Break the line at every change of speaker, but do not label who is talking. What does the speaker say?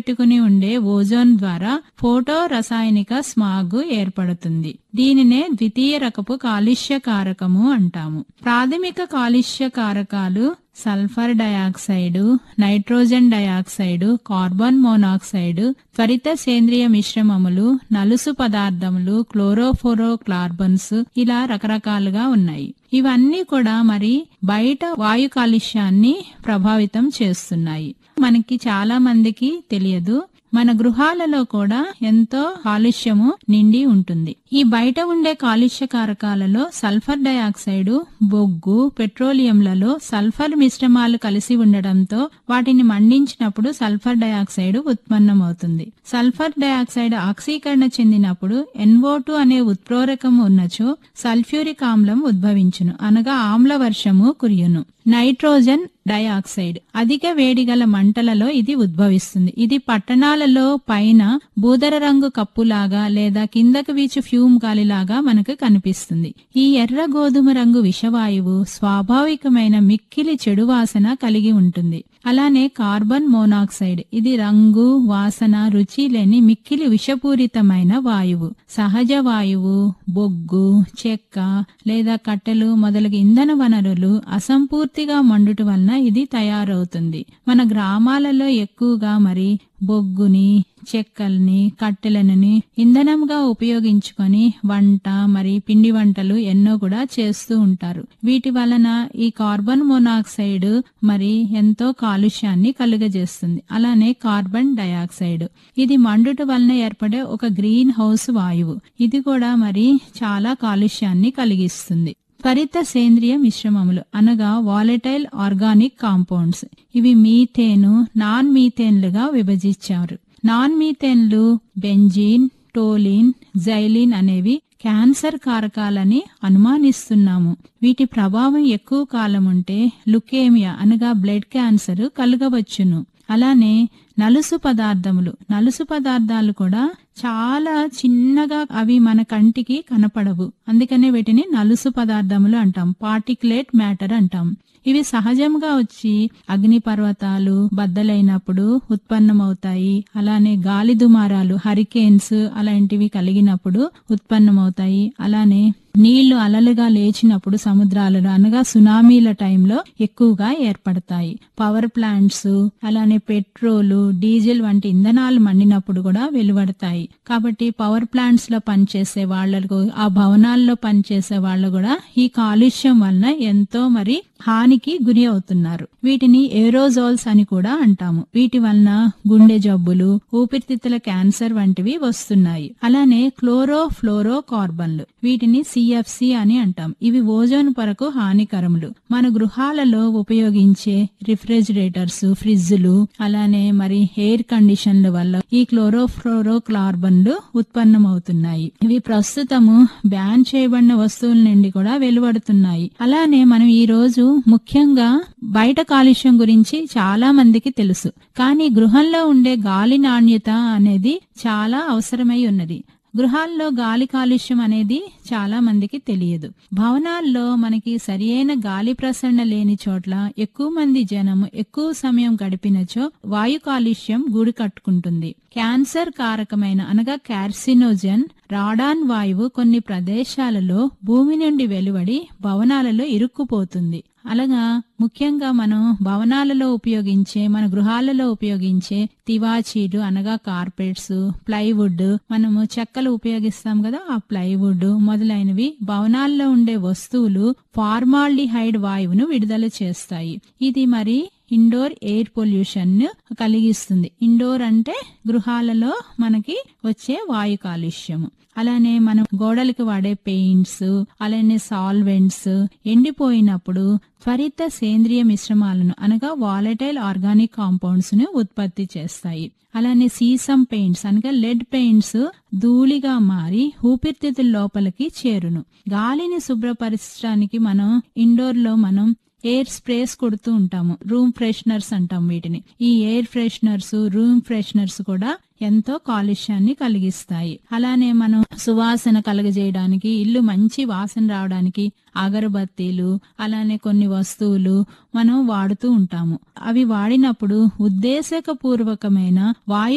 పెట్టుకుని ఉండే ఓజోన్ ద్వారా ఫోటో రసాయనిక స్మాగ్ ఏర్పడుతుంది దీనినే ద్వితీయ రకపు కాలుష్య కారకము అంటాము ప్రాథమిక కాలుష్య కారకాలు sulphur dioxide nitrogen dioxide carbon monoxide త్వరిత సేంద్రియ మిశ్రమములు నలుసు పదార్థములు క్లోరోఫోరో కార్బన్స్ ఇలా రకరకాలుగా ఉన్నాయి ఇవన్నీ కూడా మరి బయట వాయు కాలుష్యాన్ని ప్రభావితం చేస్తున్నాయి మనకి చాలా మందికి తెలియదు మన గృహాలలో కూడా ఎంతో కాలుష్యము నిండి ఉంటుంది ఈ బయట ఉండే కాలుష్య కారకాలలో సల్ఫర్ డయాక్సైడ్ బొగ్గు పెట్రోలియంలలో సల్ఫర్ మిశ్రమాలు కలిసి ఉండడంతో వాటిని మండించినప్పుడు సల్ఫర్ డయాక్సైడ్ ఉత్పన్నమవుతుంది సల్ఫర్ డయాక్సైడ్ ఆక్సీకరణ చెందినప్పుడు ఎన్ఓటు అనే ఉత్ప్రేరకం ఉన్నచో సల్ఫ్యూరిక్ ఆమ్లం ఉద్భవించును అనగా ఆమ్ల వర్షము కురియును నైట్రోజన్ డయాక్సైడ్ అధిక వేడిగల మంటలలో ఇది ఉద్భవిస్తుంది ఇది పట్టణాలలో పైన బూదర రంగు కప్పులాగా లేదా కిందకు వీచు ఫ్యూమ్ గాలిలాగా మనకు కనిపిస్తుంది ఈ ఎర్ర గోధుమ రంగు విషవాయువు స్వాభావికమైన మిక్కిలి చెడు వాసన కలిగి ఉంటుంది అలానే కార్బన్ మోనాక్సైడ్ ఇది రంగు వాసన రుచి లేని మిక్కిలి విషపూరితమైన వాయువు సహజ వాయువు బొగ్గు చెక్క లేదా కట్టెలు మొదలగు ఇంధన వనరులు అసంపూర్తిగా మండుట వలన ఇది తయారవుతుంది మన గ్రామాలలో ఎక్కువగా మరి బొగ్గుని చెక్కల్ని కట్టెలనని ఇంధనంగా ఉపయోగించుకొని వంట మరి పిండి వంటలు ఎన్నో కూడా చేస్తూ ఉంటారు వీటి వలన ఈ కార్బన్ మోనాక్సైడ్ మరి ఎంతో కాలుష్యాన్ని కలుగజేస్తుంది అలానే కార్బన్ డయాక్సైడ్ ఇది మండుట వలన ఏర్పడే ఒక గ్రీన్ హౌస్ వాయువు ఇది కూడా మరి చాలా కాలుష్యాన్ని కలిగిస్తుంది త్వరిత సేంద్రియ మిశ్రమములు అనగా వాలటైల్ ఆర్గానిక్ కాంపౌండ్స్ ఇవి మీథేను నాన్ మీథేన్లుగా విభజించారు నాన్ మీథేన్లు బెంజీన్ టోలిన్ జైలిన్ అనేవి క్యాన్సర్ కారకాలని అనుమానిస్తున్నాము వీటి ప్రభావం ఎక్కువ కాలం ఉంటే లుకేమియా అనగా బ్లడ్ క్యాన్సర్ కలగవచ్చును అలానే నలుసు పదార్థములు నలుసు పదార్థాలు కూడా చాలా చిన్నగా అవి మన కంటికి కనపడవు అందుకనే వీటిని నలుసు పదార్థములు అంటాం పార్టికులేట్ మ్యాటర్ అంటాం ఇవి సహజంగా వచ్చి అగ్ని పర్వతాలు బద్దలైనప్పుడు ఉత్పన్నమవుతాయి అలానే గాలి దుమారాలు హరికేన్స్ అలాంటివి కలిగినప్పుడు ఉత్పన్నమవుతాయి అలానే నీళ్లు అలలుగా లేచినప్పుడు సముద్రాలలో అనగా సునామీల టైంలో ఎక్కువగా ఏర్పడతాయి పవర్ ప్లాంట్స్ అలానే పెట్రోలు డీజిల్ వంటి ఇంధనాలు మండినప్పుడు కూడా వెలువడతాయి కాబట్టి పవర్ ప్లాంట్స్ లో పనిచేసే వాళ్లకు ఆ భవనాల్లో పనిచేసే వాళ్ళు కూడా ఈ కాలుష్యం వలన ఎంతో మరి హానికి గురి అవుతున్నారు వీటిని ఏరోజోల్స్ అని కూడా అంటాము వీటి వలన గుండె జబ్బులు ఊపిరితిత్తుల క్యాన్సర్ వంటివి వస్తున్నాయి అలానే క్లోరో ఫ్లోరో కార్బన్లు వీటిని సిఎఫ్సి అని అంటాం ఇవి ఓజోన్ పొరకు హానికరములు మన గృహాలలో ఉపయోగించే రిఫ్రిజిరేటర్స్ ఫ్రిడ్జ్లు అలానే మరి ఎయిర్ కండిషన్ల వల్ల ఈ క్లోరోఫ్లోరో కార్బన్లు ఉత్పన్నమవుతున్నాయి ఇవి ప్రస్తుతము బ్యాన్ చేయబడిన వస్తువుల నుండి కూడా వెలువడుతున్నాయి అలానే మనం ఈ రోజు ముఖ్యంగా బయట కాలుష్యం గురించి చాలా మందికి తెలుసు కానీ గృహంలో ఉండే గాలి నాణ్యత అనేది చాలా అవసరమై ఉన్నది గృహాల్లో గాలి కాలుష్యం అనేది చాలా మందికి తెలియదు భవనాల్లో మనకి సరియైన గాలి ప్రసరణ లేని చోట్ల ఎక్కువ మంది జనం ఎక్కువ సమయం గడిపినచో వాయు కాలుష్యం గూడు కట్టుకుంటుంది క్యాన్సర్ కారకమైన అనగా కార్సినోజన్ రాడాన్ వాయువు కొన్ని ప్రదేశాలలో భూమి నుండి వెలువడి భవనాలలో ఇరుక్కుపోతుంది అలాగా ముఖ్యంగా మనం భవనాలలో ఉపయోగించే మన గృహాలలో ఉపయోగించే తివాచీలు అనగా కార్పెట్స్ ప్లైవుడ్ మనము చెక్కలు ఉపయోగిస్తాం కదా ఆ ప్లైవుడ్ మొదలైనవి భవనాల్లో ఉండే వస్తువులు ఫార్మాల్డిహైడ్ వాయువును విడుదల చేస్తాయి ఇది మరి ఇండోర్ ఎయిర్ పొల్యూషన్ కలిగిస్తుంది ఇండోర్ అంటే గృహాలలో మనకి వచ్చే వాయు కాలుష్యము అలానే మనం గోడలకు వాడే పెయింట్స్ అలానే సాల్వెంట్స్ ఎండిపోయినప్పుడు త్వరిత సేంద్రియ మిశ్రమాలను అనగా వాలటైల్ ఆర్గానిక్ కాంపౌండ్స్ ను ఉత్పత్తి చేస్తాయి అలానే సీసం పెయింట్స్ అనగా లెడ్ పెయింట్స్ ధూళిగా మారి ఊపిరితిత్తుల లోపలికి చేరును గాలిని శుభ్రపరచడానికి మనం ఇండోర్ లో మనం ఎయిర్ స్ప్రేస్ కొడుతూ ఉంటాము రూమ్ ఫ్రెషనర్స్ అంటాం వీటిని ఈ ఎయిర్ ఫ్రెషనర్స్ రూమ్ ఫ్రెషనర్స్ కూడా ఎంతో కాలుష్యాన్ని కలిగిస్తాయి అలానే మనం సువాసన కలగజేయడానికి ఇల్లు మంచి వాసన రావడానికి అగరబత్తీలు అలానే కొన్ని వస్తువులు మనం వాడుతూ ఉంటాము అవి వాడినప్పుడు ఉద్దేశకపూర్వకమైన వాయు